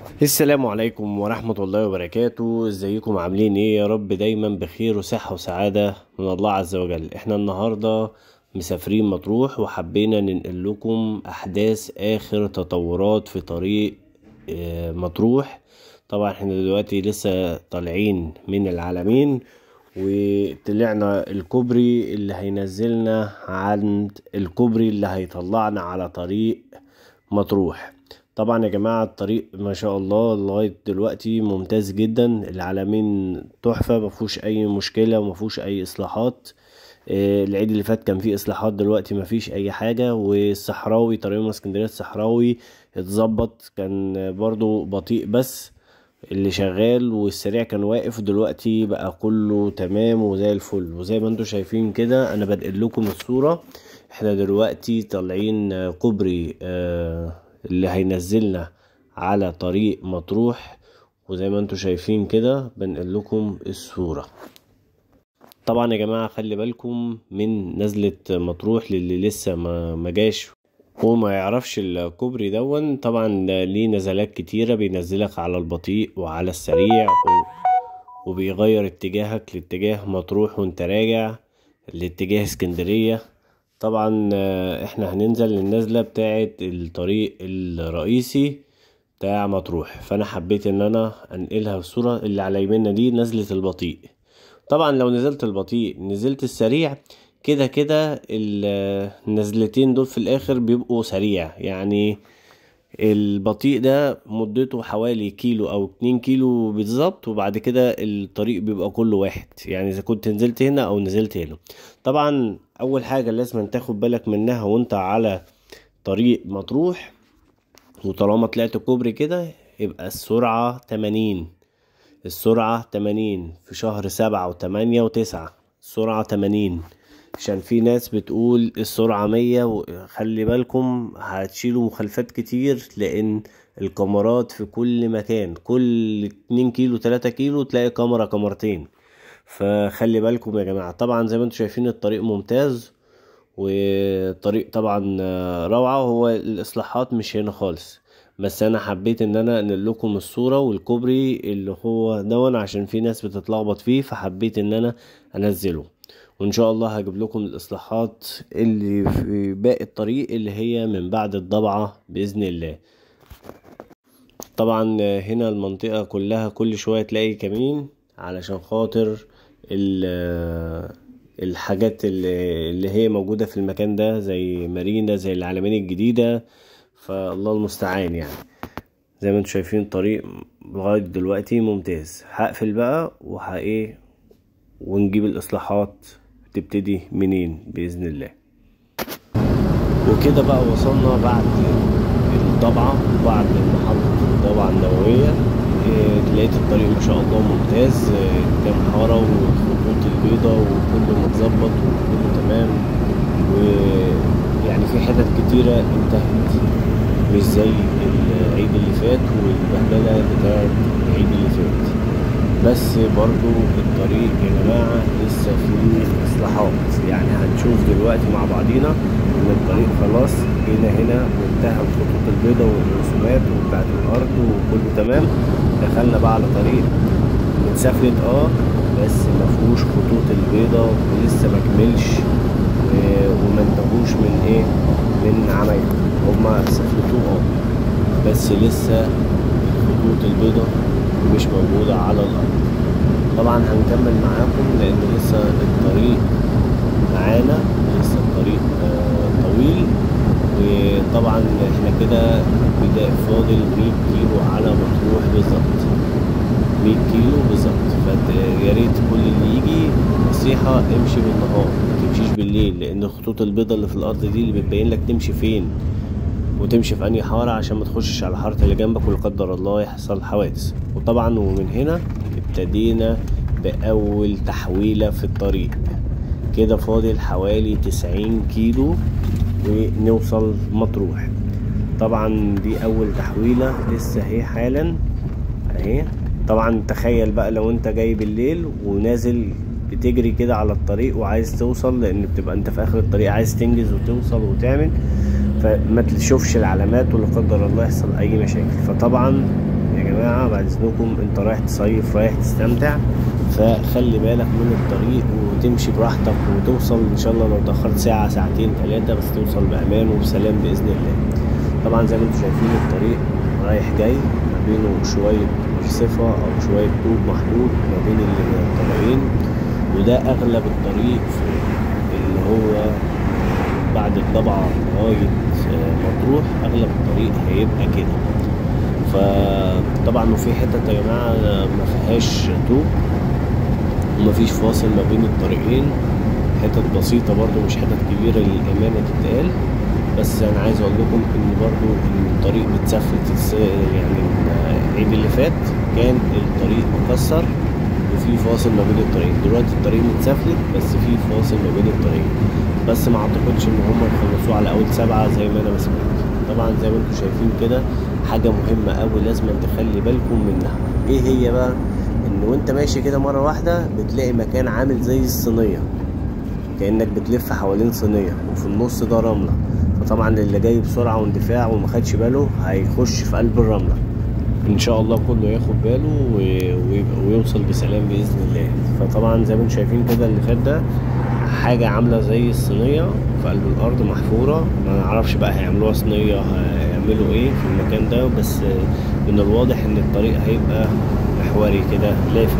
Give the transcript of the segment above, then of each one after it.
السلام عليكم ورحمة الله وبركاته ازيكم عاملين ايه يا رب دايما بخير وصحة وسعادة من الله عز وجل احنا النهاردة مسافرين مطروح وحبينا ننقل لكم احداث اخر تطورات في طريق آه، مطروح طبعا احنا دلوقتي لسه طالعين من العلمين وطلعنا الكوبري اللي هينزلنا عند الكوبري اللي هيطلعنا على طريق مطروح طبعا يا جماعة الطريق ما شاء الله لغاية دلوقتي ممتاز جدا العلمين تحفة مفهوش أي مشكلة ومفهوش أي إصلاحات آه، العيد اللي فات كان فيه إصلاحات دلوقتي مفيش أي حاجة والصحراوي طريق من اسكندرية الصحراوي اتظبط كان برضو بطيء بس اللي شغال والسريع كان واقف دلوقتي بقى كله تمام وزي الفل وزي ما انتوا شايفين كده انا بنقل لكم الصورة احنا دلوقتي طالعين آه، كوبري آه، اللي هينزلنا على طريق مطروح وزي ما انتوا شايفين كده بنقل لكم الصورة طبعا يا جماعة خلي بالكم من نزلة مطروح للي لسه ما ما جاش وما يعرفش الكوبري دون طبعا ليه نزلات كتيرة بينزلك على البطيء وعلى السريع و... وبيغير اتجاهك لاتجاه مطروح وانت راجع لاتجاه اسكندرية طبعا آه، احنا هننزل النزلة بتاعة الطريق الرئيسي بتاع مطروح فانا حبيت ان انا انقلها الصورة اللي على يميننا دي نزلة البطيء طبعا لو نزلت البطيء نزلت السريع كده كده ال- النزلتين دول في الاخر بيبقوا سريع يعني البطيء ده مدته حوالي كيلو او اتنين كيلو بالظبط وبعد كده الطريق بيبقى كله واحد يعني اذا كنت نزلت هنا او نزلت هنا طبعا اول حاجة لازم تاخد بالك منها وانت على طريق مطروح وطالما طلعت كوبري كده يبقى السرعة تمانين السرعة تمانين في شهر سبعة وتمانية وتسعة السرعة تمانين عشان في ناس بتقول السرعة مية وخلي بالكم هتشيلوا مخالفات كتير لأن الكاميرات في كل مكان كل اتنين كيلو تلاتة كيلو تلاقي كاميرا كاميرتين فخلي بالكم يا جماعة طبعا زي ما انتم شايفين الطريق ممتاز والطريق طبعا آه، روعة وهو الإصلاحات مش هنا خالص بس أنا حبيت إن أنا أنقل لكم الصورة والكوبري اللي هو دون عشان في ناس بتتلخبط فيه فحبيت إن أنا أنزله وإن شاء الله هجيب لكم الإصلاحات اللي في باقي الطريق اللي هي من بعد الضبعة بإذن الله طبعا هنا المنطقة كلها كل شوية تلاقي كمين علشان خاطر ال- الحاجات اللي اللي هي موجودة في المكان ده زي مارينا زي العلمين الجديدة فالله المستعان يعني زي ما انتم شايفين الطريق لغاية دلوقتي ممتاز هقفل بقى وه ايه ونجيب الإصلاحات تبتدي منين بإذن الله وكده بقى وصلنا بعد الضبعة وبعد محطة الضبعة النووية إيه، لقيت الطريق ما شاء الله ممتاز إيه، كام حارة والخطوط البيضاء وكله متظبط وكله تمام ويعني في حتت كتيرة انتهت مش زي العيد اللي فات والبهدلة بتاعت العيد اللي فات بس برضو الطريق يا جماعة لسه فيه إصلاحات يعني هنشوف دلوقتي مع بعضينا إن الطريق خلاص جينا هنا وانتهى الخطوط البيضاء والرسومات وبتاعت الأرض وكله تمام دخلنا بقى على طريق متسافلت اه بس مفهوش خطوط البيضاء ولسه مكملش و- وما انتهوش من ايه من عمايله هما سافلتوه اه بس لسه الخطوط البيضاء مش موجودة على الأرض طبعا هنكمل معاكم لأن لسه الطريق معانا لسه الطريق آه، طويل وطبعا احنا كده بدا فاضل 100 كيلو على مطروح بالظبط 100 كيلو بالظبط فيا ريت كل اللي يجي نصيحة امشي بالنهار ما تمشيش بالليل لأن الخطوط البيضاء اللي في الأرض دي اللي بتبين لك تمشي فين وتمشي في أنهي حارة عشان ما تخشش على حارة اللي جنبك ولا قدر الله يحصل حوادث وطبعا ومن هنا ابتدينا بأول تحويلة في الطريق كده فاضل حوالي تسعين كيلو ونوصل مطروح طبعا دي أول تحويلة لسه هي حالا اهي طبعا تخيل بقى لو انت جاي بالليل ونازل بتجري كده على الطريق وعايز توصل لان بتبقى انت في اخر الطريق عايز تنجز وتوصل وتعمل فما تشوفش العلامات ولا قدر الله يحصل اي مشاكل فطبعا جماعة بعد اذنكم انت رايح تصيف رايح تستمتع فخلي بالك من الطريق وتمشي براحتك وتوصل ان شاء الله لو اتأخرت ساعة ساعتين ثلاثة بس توصل بأمان وبسلام بإذن الله طبعا زي ما انتم شايفين الطريق رايح جاي ما بينه شوية رصفة أو شوية طوب محدود ما بين الطريقين وده أغلب الطريق في اللي هو بعد الضبعة لغاية مطروح أغلب الطريق هيبقى كده فطبعا وفي حتت يا جماعة ما فيهاش طوب ومفيش فاصل ما بين الطريقين حتت بسيطة برضو مش حتت كبيرة للأمانة تتقال بس أنا عايز أقول لكم إن برضو إن الطريق متسفلت يعني العيد اللي فات كان الطريق مكسر وفي فاصل ما بين الطريقين دلوقتي الطريق متسفلت بس في فاصل ما بين الطريقين بس ما اعتقدش ان هم يخلصوه على اول سبعة زي ما انا ما سمعت طبعا زي ما انتم شايفين كده حاجة مهمة اوي لازم تخلي بالكم منها ايه هي بقى ان وانت ماشي كده مرة واحدة بتلاقي مكان عامل زي الصينية كأنك بتلف حوالين صينية وفي النص ده رملة فطبعا اللي جاي بسرعة واندفاع وما خدش باله هيخش في قلب الرملة ان شاء الله كله ياخد باله ويوصل بسلام باذن الله فطبعا زي ما انتم شايفين كده اللي فات ده حاجه عامله زي الصينيه في قلب الارض محفوره ما نعرفش بقى هيعملوها صينيه هيعملوا ايه في المكان ده بس من الواضح ان الطريق هيبقى محوري كده لافف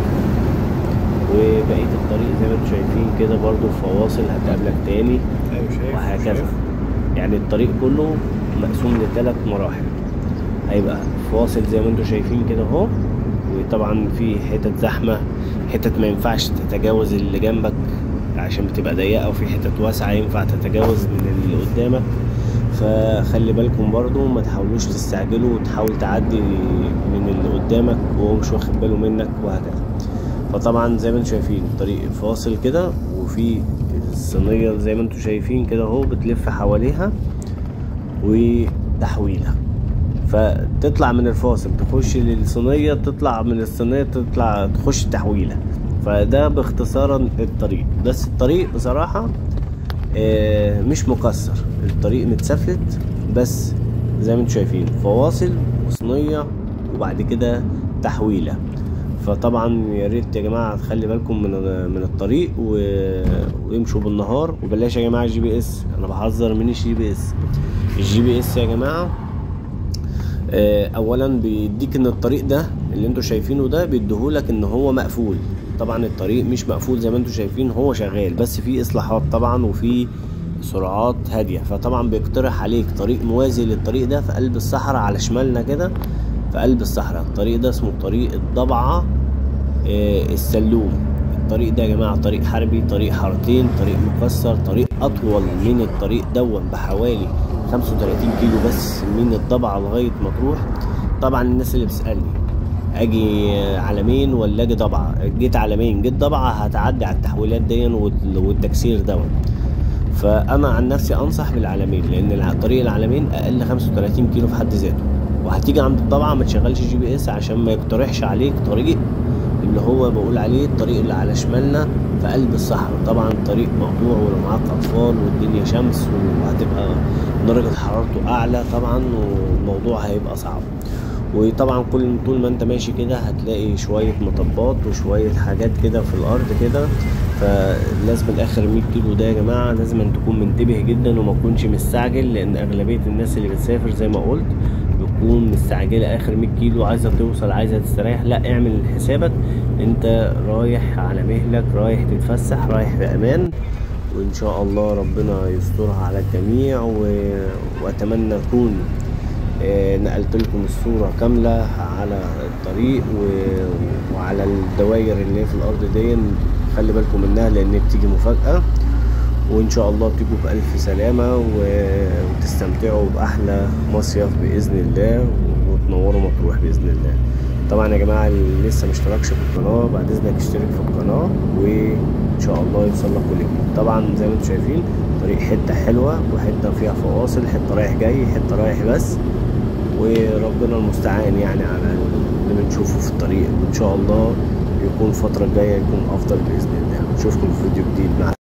وبقيه الطريق زي ما انتم شايفين كده برضو فواصل هتقابلك تاني وهكذا يعني الطريق كله مقسوم لثلاث مراحل هيبقى فواصل زي ما انتم شايفين كده اهو وطبعا في حتت زحمه حتت ما ينفعش تتجاوز اللي جنبك عشان بتبقى ضيقه وفي حتت واسعه ينفع تتجاوز من اللي قدامك فخلي بالكم برضو ما تحاولوش تستعجلوا وتحاول تعدي من اللي قدامك وهو مش واخد باله منك وهكذا فطبعا زي ما انتم شايفين الطريق فاصل كده وفي الصينيه زي ما انتم شايفين كده اهو بتلف حواليها وتحويله فتطلع من الفاصل تخش للصينية تطلع من الصينية تطلع تخش تحويلة فده باختصارا الطريق بس الطريق بصراحة مش مكسر الطريق متسفلت بس زي ما انتم شايفين فواصل وصينية وبعد كده تحويلة فطبعا يا ريت يا جماعه تخلي بالكم من من الطريق و... وامشوا بالنهار وبلاش يا جماعه الجي بي اس انا بحذر من الجي بي اس الجي بي اس يا جماعه اولا بيديك ان الطريق ده اللي انتوا شايفينه ده بيديهولك ان هو مقفول طبعا الطريق مش مقفول زي ما انتوا شايفين هو شغال بس في اصلاحات طبعا وفي سرعات هاديه فطبعا بيقترح عليك طريق موازي للطريق ده في قلب الصحراء على شمالنا كده في قلب الصحراء الطريق ده اسمه طريق الضبعه السلوم الطريق ده يا جماعه طريق حربي طريق حارتين طريق مكسر طريق اطول من الطريق دون بحوالي 35 كيلو بس من الضبعة لغاية مطروح طبعا الناس اللي بتسألني اجي علمين ولا اجي ضبعة جيت علمين جيت ضبعة هتعدي على التحويلات دي والتكسير دون فانا عن نفسي انصح بالعلمين لان طريق العلمين اقل 35 كيلو في حد ذاته وهتيجي عند الضبعة ما تشغلش جي بي اس عشان ما يقترحش عليك طريق اللي هو بقول عليه الطريق اللي على شمالنا في قلب الصحراء طبعا طريق مقطوع ولو معاك اطفال والدنيا شمس وهتبقى درجة حرارته اعلى طبعا والموضوع هيبقى صعب وطبعا كل طول ما انت ماشي كده هتلاقي شوية مطبات وشوية حاجات كده في الارض كده فلازم الاخر 100 كيلو ده يا جماعة لازم أن تكون منتبه جدا وما تكونش مستعجل لان اغلبية الناس اللي بتسافر زي ما قلت بتكون مستعجلة اخر 100 كيلو عايزة توصل عايزة تستريح لا اعمل حسابك انت رايح على مهلك رايح تتفسح رايح بامان وان شاء الله ربنا يسترها على الجميع و... واتمنى اكون نقلت لكم الصورة كاملة على الطريق و... وعلى الدواير اللي هي في الارض دي خلي بالكم منها لان بتيجي مفاجأة وان شاء الله تيجوا بألف سلامة و... وتستمتعوا بأحلى مصيف بإذن الله وتنوروا مطروح بإذن الله طبعا يا جماعة اللي لسه مشتركش في القناة بعد اذنك اشترك في القناة وان شاء الله يوصل لك كل جديد طبعا زي ما انتم شايفين طريق حتة حلوة وحتة فيها فواصل حتة رايح جاي حتة رايح بس وربنا المستعان يعني على اللي بنشوفه في الطريق وان شاء الله يكون الفترة الجاية يكون افضل باذن الله نشوفكم في فيديو جديد مع